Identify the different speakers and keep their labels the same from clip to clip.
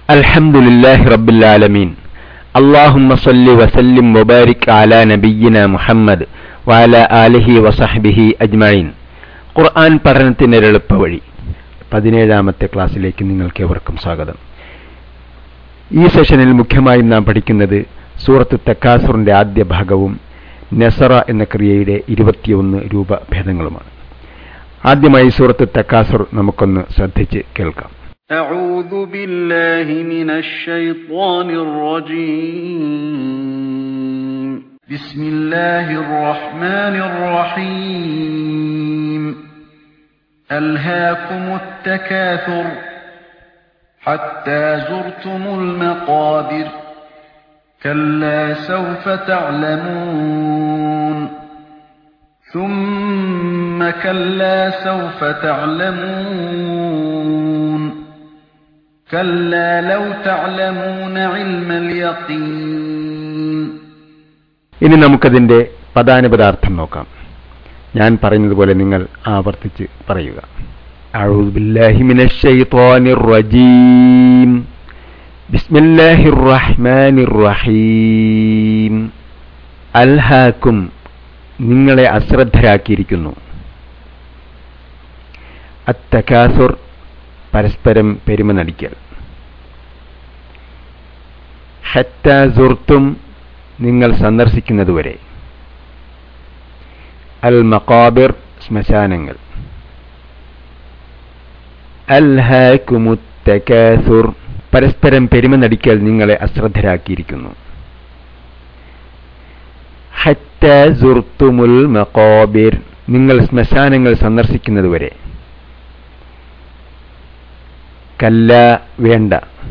Speaker 1: الحمد لله رب العالمين اللهم صل وسلم وبارك على نبينا മുഹമ്മദ് وعلى آله وصحبه أجمعين ഖുർആൻ പഠനത്തിന്റെ എളുപ്പ വഴി പതിനേഴാമത്തെ ക്ലാസ്സിലേക്ക് നിങ്ങൾക്ക് എവർക്കും സ്വാഗതം ഈ സെഷനിൽ മുഖ്യമായും നാം പഠിക്കുന്നത് സൂറത്ത് തക്കാസുറിന്റെ ആദ്യ ഭാഗവും നെസറ എന്ന ക്രിയയുടെ ഇരുപത്തിയൊന്ന് രൂപ ഭേദങ്ങളുമാണ് ആദ്യമായി സൂറത്ത് തക്കാസുർ നമുക്കൊന്ന് ശ്രദ്ധിച്ച് കേൾക്കാം
Speaker 2: أعوذ بالله من الشيطان الرجيم بسم الله الرحمن الرحيم ألهاكم التكاثر حتى زرتم المقابر كلا سوف تعلمون ثم كلا سوف تعلمون كلا لو تعلمون علم اليقين
Speaker 1: ഇനി നമുക്കതിന്റെ പദാനുപദാർത്ഥം നോക്കാം ഞാൻ പറയുന്നത് പോലെ നിങ്ങൾ ആവർത്തിച്ച് പറയുക أعوذ بالله من الشيطان الرجيم بسم الله الرحمن الرحيم അൽഹാക്കും നിങ്ങളെ അശ്രദ്ധരാക്കിയിരിക്കുന്നു അത്തക്കാസുർ പരസ്പരം പെരുമ നടിക്കൽ ഹറ്റാസുർത്തും നിങ്ങൾ സന്ദർശിക്കുന്നതുവരെ അൽ മക്കാബിർ ശ്മശാനങ്ങൾ അൽഹാക്കുമുത്തകാസുർ പരസ്പരം പെരുമ നടിക്കൽ നിങ്ങളെ അശ്രദ്ധരാക്കിയിരിക്കുന്നു ഹറ്റുൽ മക്കാബിർ നിങ്ങൾ ശ്മശാനങ്ങൾ സന്ദർശിക്കുന്നതുവരെ കല്ല വേണ്ട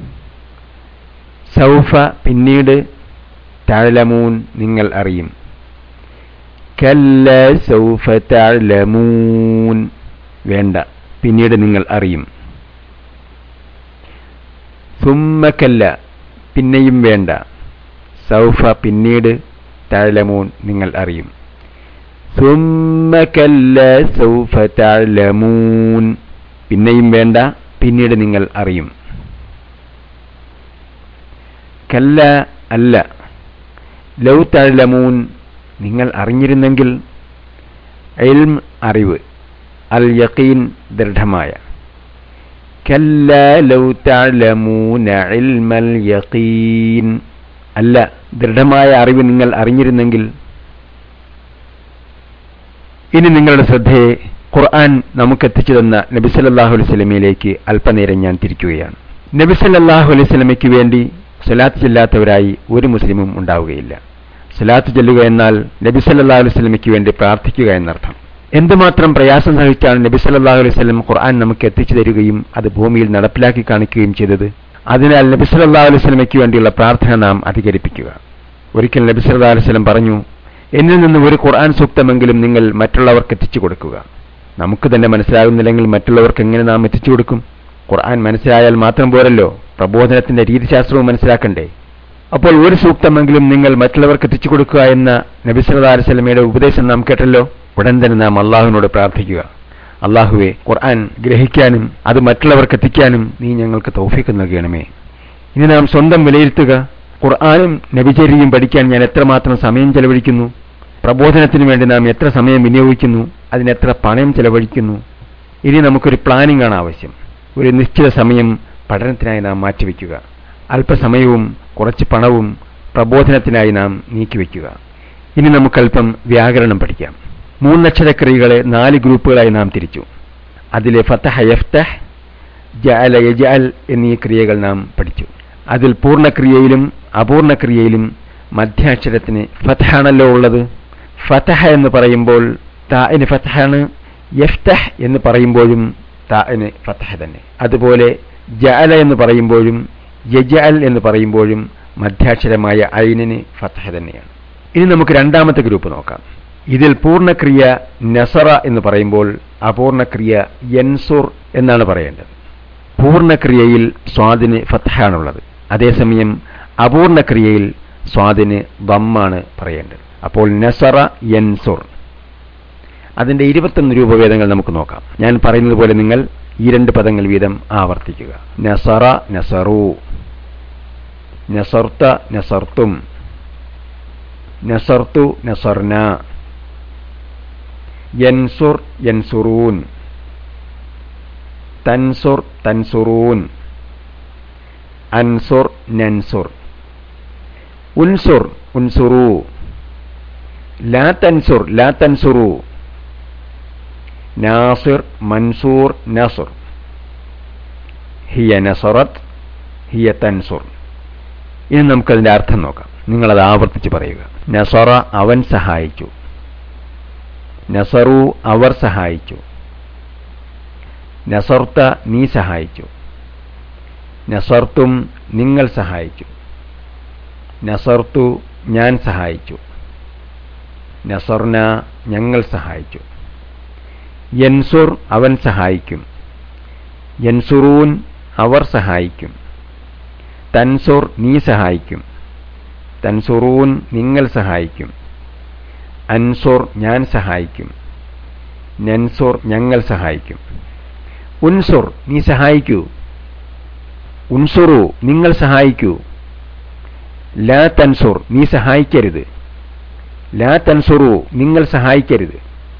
Speaker 1: സൗഫ പിന്നീട് താഴലമൂൻ നിങ്ങൾ അറിയും കല്ല സൗഫ താഴലമൂൻ വേണ്ട പിന്നീട് നിങ്ങൾ അറിയും സുമ്മക്കല്ല പിന്നെയും വേണ്ട സൗഫ പിന്നീട് താഴലമൂൻ നിങ്ങൾ അറിയും സുമ്മക്കല്ല സൗഫ താഴലമൂൻ പിന്നെയും വേണ്ട പിന്നീട് നിങ്ങൾ അറിയും കല്ല അല്ല ലൗ താഴലമൂൻ നിങ്ങൾ അറിഞ്ഞിരുന്നെങ്കിൽ എൽം അറിവ് അൽ യക്കീൻ ദൃഢമായ കല്ല ലൗ താഴലമൂന ഇൽമൽ യക്കീൻ അല്ല ദൃഢമായ അറിവ് നിങ്ങൾ അറിഞ്ഞിരുന്നെങ്കിൽ ഇനി നിങ്ങളുടെ ശ്രദ്ധയെ ഖുർആൻ നമുക്ക് എത്തിച്ചു തന്ന നബി സല്ലല്ലാഹു അലൈഹി സ്വലമയിലേക്ക് അല്പനേരം ഞാൻ തിരിക്കുകയാണ് നബി സല്ലല്ലാഹു അലൈഹി സ്വലമയ്ക്ക് വേണ്ടി സ്വലാത്ത് ചെല്ലാത്തവരായി ഒരു മുസ്ലിമും ഉണ്ടാവുകയില്ല സ്വലാത്ത് ചെല്ലുക എന്നാൽ നബി സല്ലല്ലാഹു അലൈഹി സ്വലമയ്ക്ക് വേണ്ടി പ്രാർത്ഥിക്കുക എന്നർത്ഥം എന്തുമാത്രം പ്രയാസം സഹിച്ചാണ് നബി സല്ലല്ലാഹു അലൈഹി വസല്ലം ഖുർആൻ നമുക്ക് എത്തിച്ചു തരികയും അത് ഭൂമിയിൽ നടപ്പിലാക്കി കാണിക്കുകയും ചെയ്തത് അതിനാൽ നബി സല്ലല്ലാഹു അലൈഹി വസല്ലമയ്ക്ക് വേണ്ടിയുള്ള പ്രാർത്ഥന നാം അധികരിപ്പിക്കുക ഒരിക്കൽ നബി സല്ലല്ലാഹു അലൈഹി വസല്ലം പറഞ്ഞു എന്നിൽ നിന്ന് ഒരു ഖുർആൻ സൂക്തമെങ്കിലും നിങ്ങൾ മറ്റുള്ളവർക്ക് എത്തിച്ചു കൊടുക്കുക നമുക്ക് തന്നെ മനസ്സിലാകുന്നില്ലെങ്കിൽ മറ്റുള്ളവർക്ക് എങ്ങനെ നാം എത്തിച്ചു കൊടുക്കും ഖുർആൻ മനസ്സിലായാൽ മാത്രം പോരല്ലോ പ്രബോധനത്തിന്റെ രീതിശാസ്ത്രവും മനസ്സിലാക്കണ്ടേ അപ്പോൾ ഒരു സൂക്തമെങ്കിലും നിങ്ങൾ മറ്റുള്ളവർക്ക് എത്തിച്ചു കൊടുക്കുക എന്ന നബി സല്ലല്ലാഹു അലൈഹി വസല്ലമയുടെ ഉപദേശം നാം കേട്ടല്ലോ ഉടൻ തന്നെ നാം അള്ളാഹുവിനോട് പ്രാർത്ഥിക്കുക അള്ളാഹുവെ ഖുർആൻ ഗ്രഹിക്കാനും അത് മറ്റുള്ളവർക്ക് എത്തിക്കാനും നീ ഞങ്ങൾക്ക് തൗഫീക്ക് നൽകണമേ ഇനി നാം സ്വന്തം വിലയിരുത്തുക ഖുർആാനും നബിചര്യയും പഠിക്കാൻ ഞാൻ എത്രമാത്രം സമയം ചെലവഴിക്കുന്നു പ്രബോധനത്തിന് വേണ്ടി നാം എത്ര സമയം വിനിയോഗിക്കുന്നു അതിനെത്ര പണയം ചെലവഴിക്കുന്നു ഇനി നമുക്കൊരു പ്ലാനിംഗ് ആണ് ആവശ്യം ഒരു നിശ്ചിത സമയം പഠനത്തിനായി നാം മാറ്റിവെക്കുക അല്പസമയവും കുറച്ച് പണവും പ്രബോധനത്തിനായി നാം നീക്കിവെക്കുക ഇനി നമുക്കല്പം വ്യാകരണം പഠിക്കാം മൂന്നക്ഷരക്രിയകളെ നാല് ഗ്രൂപ്പുകളായി നാം തിരിച്ചു അതിലെ ഫത്തഹ യഫ്തഹ് ജഅല യജഅൽ എന്നീ ക്രിയകൾ നാം പഠിച്ചു അതിൽ പൂർണ്ണക്രിയയിലും അപൂർണക്രിയയിലും മധ്യാക്ഷരത്തിന് ഫതഹാണല്ലോ ഉള്ളത് ഫതഹ എന്ന് പറയുമ്പോൾ താഇന് ഫതഹാണ് യഫ്തഹ് എന്ന് പറയുമ്പോഴും താഇന് ഫതഹ തന്നെ അതുപോലെ ജഅല എന്ന് പറയുമ്പോഴും യജഅൽ എന്ന് പറയുമ്പോഴും മധ്യാക്ഷരമായ ഐനിന് ഫതഹ തന്നെയാണ് ഇനി നമുക്ക് രണ്ടാമത്തെ ഗ്രൂപ്പ് നോക്കാം ഇതിൽ പൂർണ്ണക്രിയ നസറ എന്ന് പറയുമ്പോൾ അപൂർണക്രിയ യൻസുർ എന്നാണ് പറയേണ്ടത് പൂർണ്ണക്രിയയിൽ സ്വാദിന് ഫത്തഹാണുള്ളത് അതേസമയം അപൂർണക്രിയയിൽ സ്വാദിന് ദമ്മാണ് പറയേണ്ടത് അപ്പോൾ നസറ യൻസുർ അതിന്റെ ഇരുപത്തൊന്ന് രൂപഭേദങ്ങൾ നമുക്ക് നോക്കാം ഞാൻ പറയുന്നത് പോലെ നിങ്ങൾ ഈ രണ്ട് പദങ്ങൾ വീതം ആവർത്തിക്കുക നസറ നസറു നസർത്ത നസർത്തും നസർത്തു നസർന യൻസുർ യൻസുറൂൻ തൻസുർ തൻസുറൂൻ അൻസുർ നൻസുർ ഉൻസുർ ഉൻസുറു ലാ തൻസുർ ലാ തൻസുറു നാസിർ മൻസൂർ നസുർ ഹിയ നസറത്ത് ഹിയ തൻസുർ ഇനി നമുക്കതിന്റെ അർത്ഥം നോക്കാം നിങ്ങളത് ആവർത്തിച്ച് പറയുക നസറ അവൻ സഹായിച്ചു നസറു അവർ സഹായിച്ചു നസർത്ത നീ സഹായിച്ചു നസർത്തും നിങ്ങൾ സഹായിച്ചു നസർത്തു ഞാൻ സഹായിച്ചു നസർന ഞങ്ങൾ സഹായിച്ചു യൻസുർ അവൻ സഹായിക്കും യൻസുറൂൻ അവർ സഹായിക്കും തൻസുർ നീ സഹായിക്കും തൻസുറൂൻ നിങ്ങൾ സഹായിക്കും അൻസുർ ഞാൻ സഹായിക്കും നൻസുർ ഞങ്ങൾ സഹായിക്കും ഉൻസുർ നീ സഹായിക്കൂ ഉൻസുറു നിങ്ങൾ സഹായിക്കൂ ലാ തൻസുർ നീ സഹായിക്കരുത് ലാ തൻസുറു നിങ്ങൾ സഹായിക്കരുത്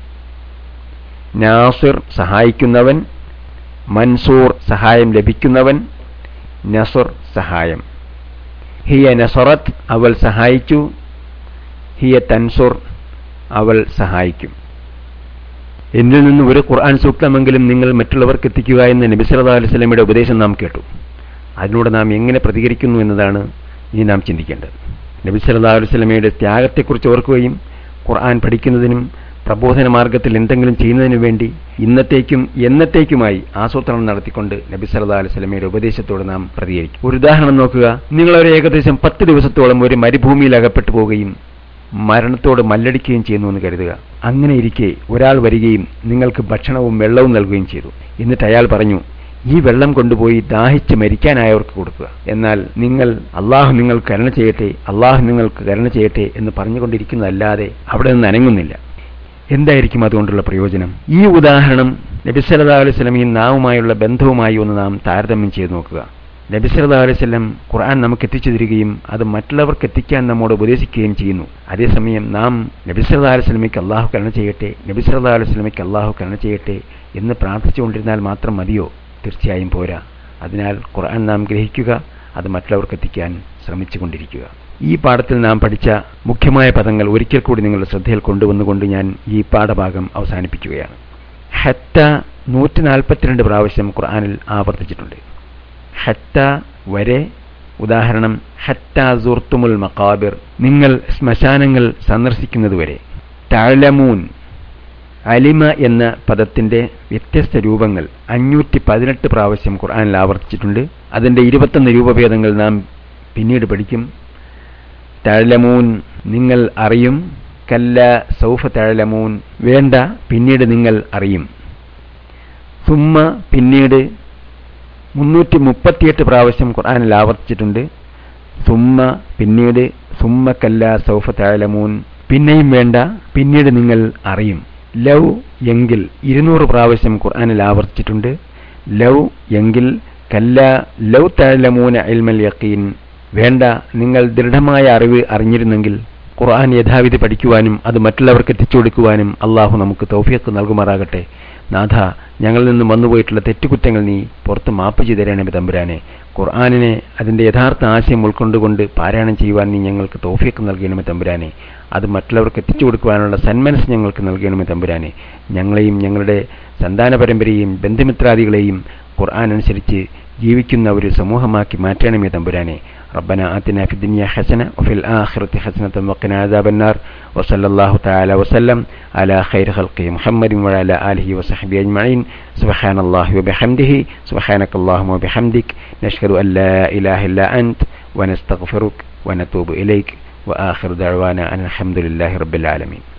Speaker 1: നാസിർ സഹായിക്കുന്നവൻ മൻസൂർ സഹായം ലഭിക്കുന്നവൻ നസുർ സഹായം ഹിയ നസറത്ത് അവൾ സഹായിച്ചു ഹിയ തൻസുർ അവൾ സഹായിക്കും എന്നിൽ നിന്ന് ഒരു ഖുർആൻ സൂക്തമെങ്കിലും നിങ്ങൾ മറ്റുള്ളവർക്ക് എത്തിക്കുക എന്ന് നബി സല്ലല്ലാഹു അലൈഹി വസല്ലമയുടെ ഉപദേശം നാം കേട്ടു അതിലൂടെ നാം എങ്ങനെ പ്രതികരിക്കുന്നു എന്നതാണ് ഇനി നാം ചിന്തിക്കേണ്ടത് നബി സല്ലല്ലാഹു അലൈഹി വസല്ലമയുടെ ത്യാഗത്തെക്കുറിച്ച് ഓർക്കുകയും ഖുർആൻ പഠിക്കുന്നതിനും പ്രബോധന മാർഗത്തിൽ എന്തെങ്കിലും ചെയ്യുന്നതിനു വേണ്ടി ഇന്നത്തേക്കും എന്നത്തേക്കുമായി ആസൂത്രണം നടത്തിക്കൊണ്ട് നബി സല്ലല്ലാഹു അലൈഹി വസല്ലമയുടെ ഉപദേശത്തോട് നാം പ്രതികരിക്കും ഒരു ഉദാഹരണം നോക്കുക നിങ്ങളൊരു ഏകദേശം പത്ത് ദിവസത്തോളം ഒരു മരുഭൂമിയിൽ അകപ്പെട്ടു പോവുകയും മരണത്തോട് മല്ലടിക്കുകയും ചെയ്യുന്നു എന്ന് കരുതുക അങ്ങനെ ഇരിക്കെ ഒരാൾ വരികയും നിങ്ങൾക്ക് ഭക്ഷണവും വെള്ളവും നൽകുകയും ചെയ്തു എന്നിട്ട് അയാൾ പറഞ്ഞു ഈ വെള്ളം കൊണ്ടുപോയി ദാഹിച്ച് മരിക്കാനായവർക്ക് കൊടുക്കുക എന്നാൽ നിങ്ങൾ അള്ളാഹു നിങ്ങൾക്ക് കരുണ ചെയ്യട്ടെ അള്ളാഹു നിങ്ങൾക്ക് കരുണ ചെയ്യട്ടെ എന്ന് പറഞ്ഞുകൊണ്ടിരിക്കുന്നതല്ലാതെ അവിടെ നിന്ന് അനങ്ങുന്നില്ല എന്തായിരിക്കും അതുകൊണ്ടുള്ള പ്രയോജനം ഈ ഉദാഹരണം നബി സല്ലല്ലാഹു അലൈഹി വസല്ലമയും നാവുമായുള്ള ബന്ധവുമായി ഒന്ന് നാം താരതമ്യം ചെയ്ത് നോക്കുക നബി സല്ലല്ലാഹു അലൈഹി വസല്ലം ഖുർആൻ നമുക്ക് എത്തിച്ചു തരികയും അത് മറ്റുള്ളവർക്ക് എത്തിക്കാൻ നമ്മോട് ഉപദേശിക്കുകയും ചെയ്യുന്നു അതേസമയം നാം നബി സല്ലല്ലാഹു അലൈഹി വസല്ലമയ്ക്ക് അള്ളാഹു കരുണ ചെയ്യട്ടെ നബി സല്ലല്ലാഹു അലൈഹി വസല്ലമയ്ക്ക് അള്ളാഹു കരുണ ചെയ്യട്ടെ എന്ന് പ്രാർത്ഥിച്ചുകൊണ്ടിരുന്നാൽ മാത്രം മതിയോ തീർച്ചയായും പോരാ അതിനാൽ ഖുർആൻ നാം ഗ്രഹിക്കുക അത് മറ്റുള്ളവർക്ക് എത്തിക്കാൻ ശ്രമിച്ചുകൊണ്ടിരിക്കുക ഈ പാഠത്തിൽ നാം പഠിച്ച മുഖ്യമായ പദങ്ങൾ ഒരിക്കൽ കൂടി നിങ്ങളുടെ ശ്രദ്ധയിൽ കൊണ്ടുവന്നുകൊണ്ട് ഞാൻ ഈ പാഠഭാഗം അവസാനിപ്പിക്കുകയാണ് ഹത്ത നൂറ്റി നാൽപ്പത്തിരണ്ട് പ്രാവശ്യം ഖുർആനിൽ ആവർത്തിച്ചിട്ടുണ്ട് ഹത്ത വരെ ഉദാഹരണം ഹത്ത സുർത്തുമുൽ മക്കാബിർ നിങ്ങൾ ശ്മശാനങ്ങൾ സന്ദർശിക്കുന്നതുവരെ താഴലമൂൻ അലിമ എന്ന പദത്തിന്റെ വ്യത്യസ്ത രൂപങ്ങൾ അഞ്ഞൂറ്റി പതിനെട്ട് പ്രാവശ്യം ഖുർആനിൽ ആവർത്തിച്ചിട്ടുണ്ട് അതിന്റെ ഇരുപത്തൊന്ന് രൂപഭേദങ്ങൾ നാം പിന്നീട് പഠിക്കും തഴലമൂൻ നിങ്ങൾ അറിയും കല്ല സൗഫ തഴലമൂൻ വേണ്ട പിന്നീട് നിങ്ങൾ അറിയും സുമ്മ പിന്നീട് മുന്നൂറ്റി മുപ്പത്തിയെട്ട് പ്രാവശ്യം ഖുർആനിൽ ആവർത്തിച്ചിട്ടുണ്ട് സുമ്മ പിന്നീട് സുമ്മ കല്ല സൗഫ തഴലമൂൻ പിന്നെയും വേണ്ട പിന്നീട് നിങ്ങൾ അറിയും ലവ് എങ്കിൽ ഇരുന്നൂറ് പ്രാവശ്യം ഖുർആനിൽ ആവർത്തിച്ചിട്ടുണ്ട് ലവ് എങ്കിൽ കല്ല ലവ് തഴലമൂന ഇൽമൽ യക്കീൻ വേണ്ട നിങ്ങൾ ദൃഢമായ അറിവ് അറിഞ്ഞിരുന്നെങ്കിൽ ഖുർആൻ യഥാവിധി പഠിക്കുവാനും അത് മറ്റുള്ളവർക്ക് എത്തിച്ചു കൊടുക്കുവാനും അള്ളാഹു നമുക്ക് തൗഫിയക്ക് നൽകുമാറാകട്ടെ നാഥ ഞങ്ങളിൽ നിന്നും വന്നുപോയിട്ടുള്ള തെറ്റുകുറ്റങ്ങൾ നീ പുറത്ത് മാപ്പ് ചെയ്തു തരണമേ തമ്പുരാനെ ഖുർആാനിനെ അതിന്റെ യഥാർത്ഥ ആശയം ഉൾക്കൊണ്ടുകൊണ്ട് പാരായണം ചെയ്യുവാൻ നീ ഞങ്ങൾക്ക് തൗഫിയക്ക് നൽകണമേ തമ്പുരാനെ അത് മറ്റുള്ളവർക്ക് എത്തിച്ചു കൊടുക്കുവാനുള്ള സന്മനസ് ഞങ്ങൾക്ക് നൽകണമേ തമ്പുരാനെ ഞങ്ങളെയും ഞങ്ങളുടെ സന്താന പരമ്പരയെയും ബന്ധുമിത്രാദികളെയും ഖുർആൻ അനുസരിച്ച് ജീവിക്കുന്ന ഒരു സമൂഹമാക്കി മാറ്റണമേ തമ്പുരാനെ ربنا آتنا في الدنيا حسنة وفي الآخرة حسنة وقنا عذاب النار وصلى الله تعالى وسلم على خير خلقه محمد وعلى آله وصحبه أجمعين سبحان الله وبحمده سبحانك اللهم وبحمدك نشهد أن لا إله إلا أنت ونستغفرك ونتوب إليك وآخر دعوانا أن الحمد لله رب العالمين